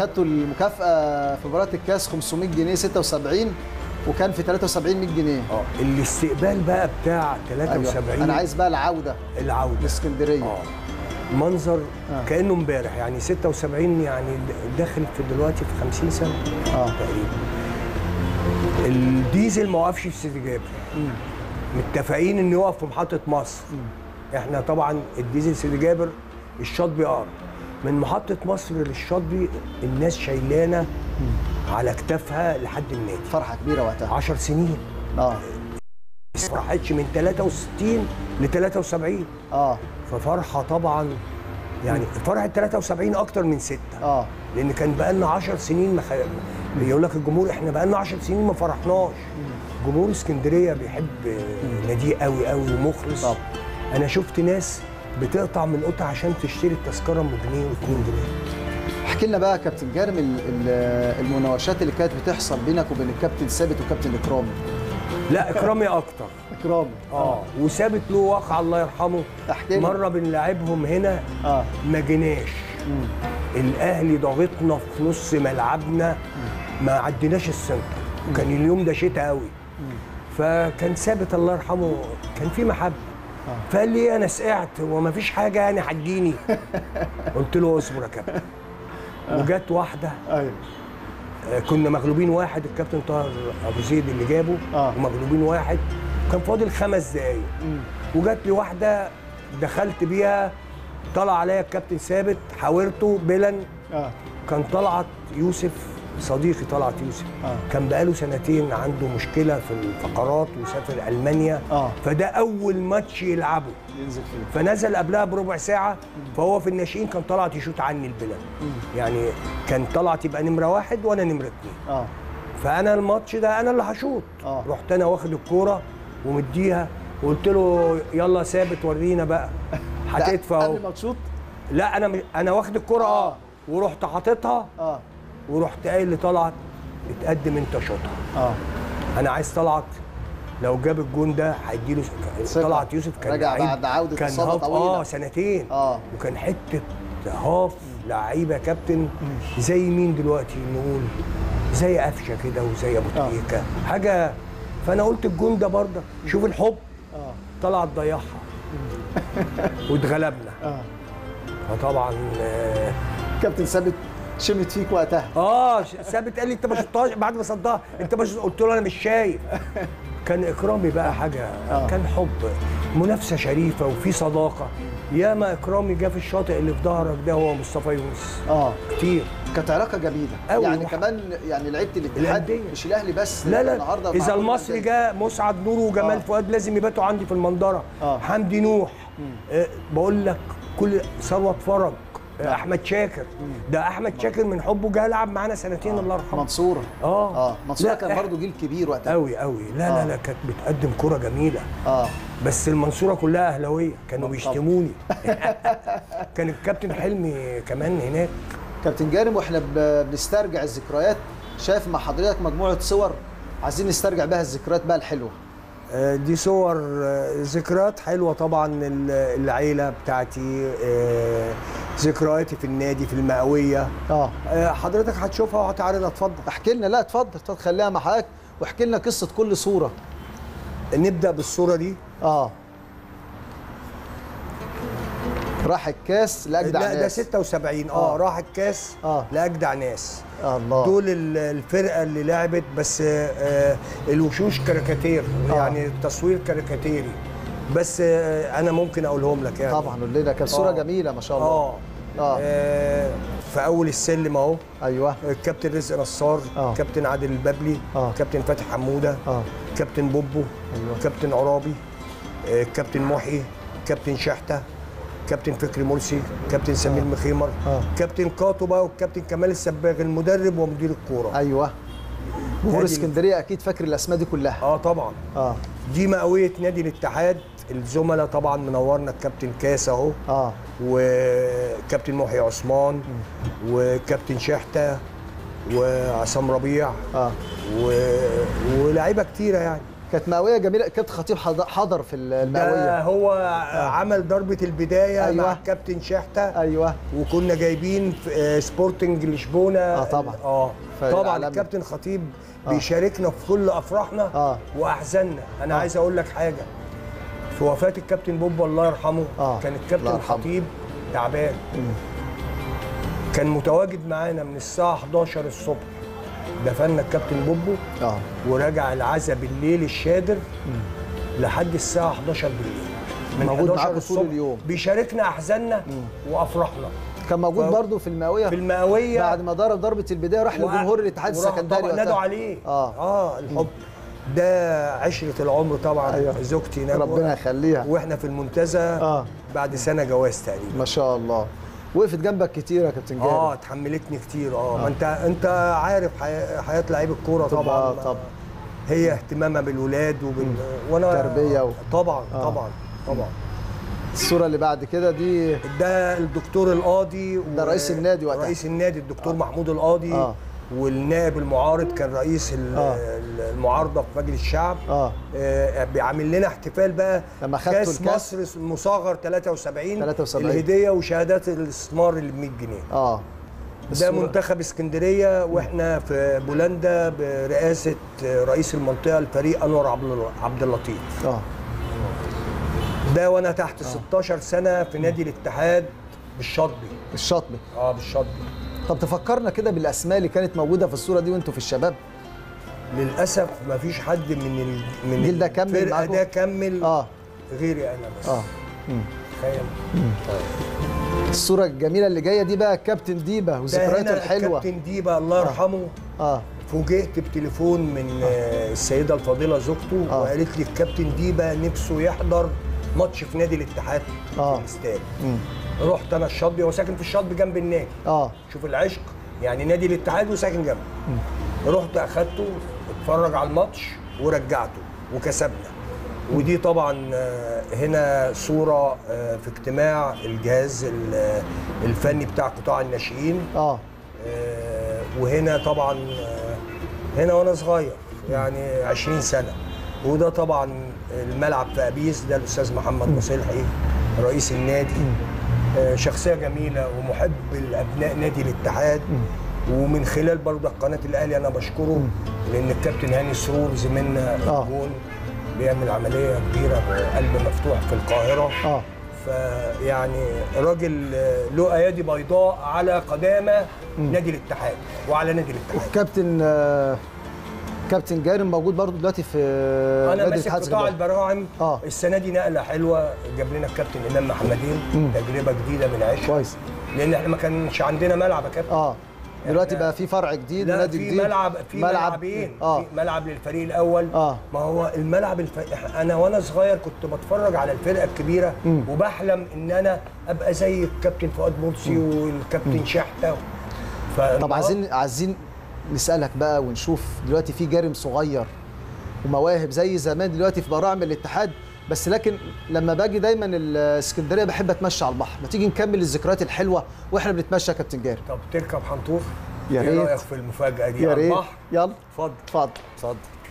خدتوا المكافاه في مباراه الكاس 500 جنيه 76 وكان في 73 100 جنيه اه الاستقبال بقى بتاع 73 أيوة. انا عايز بقى العوده العوده لاسكندريه اه منظر آه. كانه امبارح يعني 76 يعني داخل في دلوقتي في 50 سنه اه تقريبا الديزل ما وقفش في سيدي جابر متفقين انه يقف في محطه مصر احنا طبعا الديزل سيدي جابر الشاطبي اه من محطه مصر للشاطبي الناس شايلانا على كتافها لحد النادي فرحه كبيره وقتها 10 سنين اه ما راحتش من 63 ل 73 اه ففرحه طبعا يعني فرحه 73 اكتر من 6 اه لان كان بقى لنا 10 سنين ما خ... يقول لك الجمهور احنا بقى لنا 10 سنين ما فرحناش جمهور اسكندريه بيحب ناديه قوي قوي ومخلص طبعا. انا شفت ناس بتقطع من قطع عشان تشتري التذكره ام جنيه و2 جنيه احكي لنا بقى يا كابتن جارم ال- ال- المناوشات اللي كانت بتحصل بينك وبين الكابتن ثابت وكابتن اكرامي لا اكرامي اكتر اكرامي اه وثابت له واقع الله يرحمه احكي لي مره بنلعبهم هنا اه ما جيناش مم. الاهلي ضاغطنا في نص ملعبنا ما عديناش السنتر وكان اليوم ده شتاء قوي فكان ثابت الله يرحمه كان في محبه فقال لي انا سقعت وما فيش حاجه يعني عديني قلت له اصبر يا كابتن وجت واحده ايوه آه، كنا مغلوبين واحد الكابتن طاهر ابو زيد اللي جابه آه. ومغلوبين واحد كان فاضل خمس دقايق وجات لي واحده دخلت بيها طلع عليا الكابتن ثابت حاورته بلن اه كان طلعت يوسف صديقي طلعت يوسف آه. كان بقاله سنتين عنده مشكله في الفقرات وسافر المانيا آه. فده اول ماتش يلعبه ينزل فيه فنزل قبلها بربع ساعه فهو في الناشئين كان طلعت يشوط عني البلد يعني كان طلعت يبقى نمره واحد وانا نمره اتنين اه فانا الماتش ده انا اللي هشوط آه. رحت انا واخد الكوره ومديها وقلت له يلا ثابت ورينا بقى هتدفع ده اهو قبل ما تشوط لا انا م- انا واخد الكوره اه آه. ورحت حاططها اه ورحت قايل لطلعت اتقدم انت شوطها اه انا عايز طلعت لو جاب الجون ده هيديله ثقة. طلعت يوسف كان رجع لعيب- بعد عودة كان إصابة هاف طويلة. اه سنتين آه. وكان حته هاف لعيبه كابتن زي مين دلوقتي نقول زي قفشه كده وزي ابو آه. تريكه حاجه فانا قلت الجون ده برضه شوف الحب اه طلعت ضيعها واتغلبنا اه فطبعا آه، كابتن ثابت شمت فيك وقتها اه ش- ثابت قال لي انت ما شطهاش بعد ما صدها انت ما شط- قلت له انا مش شايف كان اكرامي بقى حاجه آه. كان حب منافسه شريفه وفي صداقه ياما اكرامي جه في الشاطئ اللي في ظهرك ده هو مصطفى يونس اه كتير كانت علاقه جميله أوي يعني وح- كمان يعني لعيبه الاتحاد الأندية. مش الاهلي بس لا لا النهارده اذا مع كل المصري الأندية. جاء مسعد نور وجمال آه. فؤاد لازم يباتوا عندي في المنظره آه. حمدي نوح آه بقول لك كل ثروت فرج آه احمد شاكر ده احمد شاكر من حبه جه يلعب معانا سنتين الله يرحمه منصوره اه اه منصوره لا، كان إح- برضو جيل كبير وقتها قوي قوي لا آه. لا لا كانت بتقدم كرة جميلة اه بس المنصورة كلها أهلاوية كانوا طبعا. بيشتموني كان الكابتن حلمي كمان هناك كابتن جارم واحنا ب- بنسترجع الذكريات شايف مع حضرتك مجموعه صور عايزين نسترجع بها الذكريات بقى الحلوه آه، دي صور آه، ذكريات حلوة طبعا ال- العيلة بتاعتي آه، ذكرياتي في النادي في المئوية اه آه، حضرتك هتشوفها وهتعرضها اتفضل احكي لنا لا اتفضل اتفضل خليها مع حضرتك واحكي لنا قصه كل صوره نبدأ بالصورة دي اه راح الكاس لاجدع لا ده ناس 76 اه آه. راح الكاس آه. لأجدع ناس آه الله دول ال- الفرقه اللي لعبت بس آه، الوشوش كاريكاتير آه. يعني التصوير كاريكاتيري بس آه، انا ممكن اقولهم لك يعني طبعا قول لنا كانت صوره آه. جميله ما شاء الله اه آه. آه، في اول السلم اهو ايوه الكابتن رزق نصار آه. كابتن عادل البابلي آه. كابتن فتحي حموده اه كابتن بوبو أيوة. كابتن عرابي آه، كابتن محي كابتن شحته كابتن فكري مرسي كابتن سمير مخيمر آه. كابتن كاتو بقى والكابتن كمال السباغ المدرب ومدير الكوره ايوه جمهور هذه- اسكندريه اكيد فاكر الاسماء دي كلها اه طبعا اه دي مئويه نادي الاتحاد الزملاء طبعا منورنا الكابتن كاس اهو اه وكابتن محي عثمان وكابتن شحته وعصام ربيع اه و... ولاعيبه كتيره يعني كانت مئويه جميله كابتن خطيب حض- حضر في ده المئويه هو عمل ضربه البدايه أيوة. مع الكابتن شحته ايوه وكنا جايبين في- آه، سبورتنج لشبونه آه، طبعا. اه فريق طبعا عالمي. الكابتن خطيب بيشاركنا في كل افراحنا آه. واحزاننا انا آه. عايز اقول لك حاجه في وفاه الكابتن بوب الله يرحمه آه. كان الله الكابتن يرحمه. خطيب تعبان كان متواجد معانا من الساعه 11 الصبح دفنا الكابتن بوبو اه ورجع العزا بالليل الشادر لحد الساعه 11 بالليل من موجود 11 معاكم طول الصبح اليوم. بيشاركنا احزاننا وافراحنا كان موجود ف- برضو في المئويه في المئوية بعد ما ضرب ضربه البدايه راح وقع- لجمهور الاتحاد وراح السكندري طبعا وقتها. نادوا عليه اه اه الحب ده عشرة العمر طبعا أيوة. زوجتي نجوى ربنا يخليها واحنا في المنتزه آه. بعد سنه جواز تقريبا ما شاء الله وقفت جنبك كتير يا كابتن جابر اه اتحملتني كتير اه ما انت انت عارف حي... حياه لعيب الكوره طبعا، طبعا طبعا. هي اهتمامها بالولاد وبال وانا تربية و- طبعا آه. طبعا طبعا الصوره اللي بعد كده دي ده الدكتور القاضي ده رئيس النادي وقتها. رئيس النادي الدكتور محمود القاضي آه. والنائب المعارض كان رئيس ال- آه. المعارضه في مجلس الشعب اه آه، بيعمل لنا احتفال بقى لما خدتوا كاس الكاس؟ مصر المصغر 73 73. الهديه وشهادات الاستثمار اللي ب 100 جنيه اه ده الصورة- منتخب اسكندريه واحنا في بولندا برئاسه رئيس المنطقه الفريق انور عبد عبد اللطيف اه ده وانا تحت 16 سنه في نادي الاتحاد بالشاطبي الشاطبي اه بالشاطبي طب تفكرنا كده بالاسماء اللي كانت موجوده في الصوره دي وانتوا في الشباب للاسف ما فيش حد من ال... من الجيل ده كمل الفرقه معاكم؟ ده كمل اه غيري انا بس اه تخيل الصوره الجميله اللي جايه دي بقى الكابتن ديبا ده وذكرياته هنا الحلوه الكابتن ديبا الله يرحمه اه فوجئت بتليفون من آه. السيده الفاضله زوجته آه. وقالت لي الكابتن ديبا نفسه يحضر ماتش في نادي الاتحاد آه. في الاستاد مم. رحت انا الشاطبي هو ساكن في الشاطبي جنب النادي اه شوف العشق يعني نادي الاتحاد وساكن جنبه رحت اخدته اتفرج على الماتش ورجعته وكسبنا ودي طبعا آه، هنا صوره آه، في اجتماع الجهاز ال- الفني بتاع قطاع الناشئين اه آه، وهنا طبعا آه، هنا وانا صغير يعني 20 سنه وده طبعا الملعب في ابيس ده الاستاذ محمد مصلحي رئيس النادي آه، شخصيه جميله ومحب لابناء نادي الاتحاد ومن خلال برضه قناه الاهلي انا بشكره لان الكابتن هاني سرور زميلنا آه. جون بيعمل عمليه كبيره بقلب مفتوح في القاهره اه فيعني راجل آه، له ايادي بيضاء على قدامى نادي الاتحاد وعلى نادي الاتحاد كابتن آه كابتن جارم موجود برضو دلوقتي في انا نادي ماسك الاتحاد قطاع السكندري. البراعم آه. السنه دي نقله حلوه جاب لنا الكابتن امام محمدين تجربه جديده من عشق كويس لان احنا ما كانش عندنا ملعب يا كابتن اه دلوقتي إحنا- بقى في فرع جديد لا ونادي في جديد ملعب في ملعبين اه في ملعب للفريق الاول آه. ما هو الملعب الف... انا وانا صغير كنت بتفرج على الفرقه الكبيره وبحلم ان انا ابقى زي الكابتن فؤاد مرسي والكابتن شحته ف... طب عايزين عايزين نسالك بقى ونشوف دلوقتي في جارم صغير ومواهب زي زمان دلوقتي في براعم الاتحاد بس لكن لما باجي دايما الاسكندريه بحب اتمشى على البحر ما تيجي نكمل الذكريات الحلوه واحنا بنتمشى يا كابتن جارم طب تركب حنطور يا ايه ريت. رايك في المفاجاه دي يا على ريت البحر يلا اتفضل اتفضل اتفضل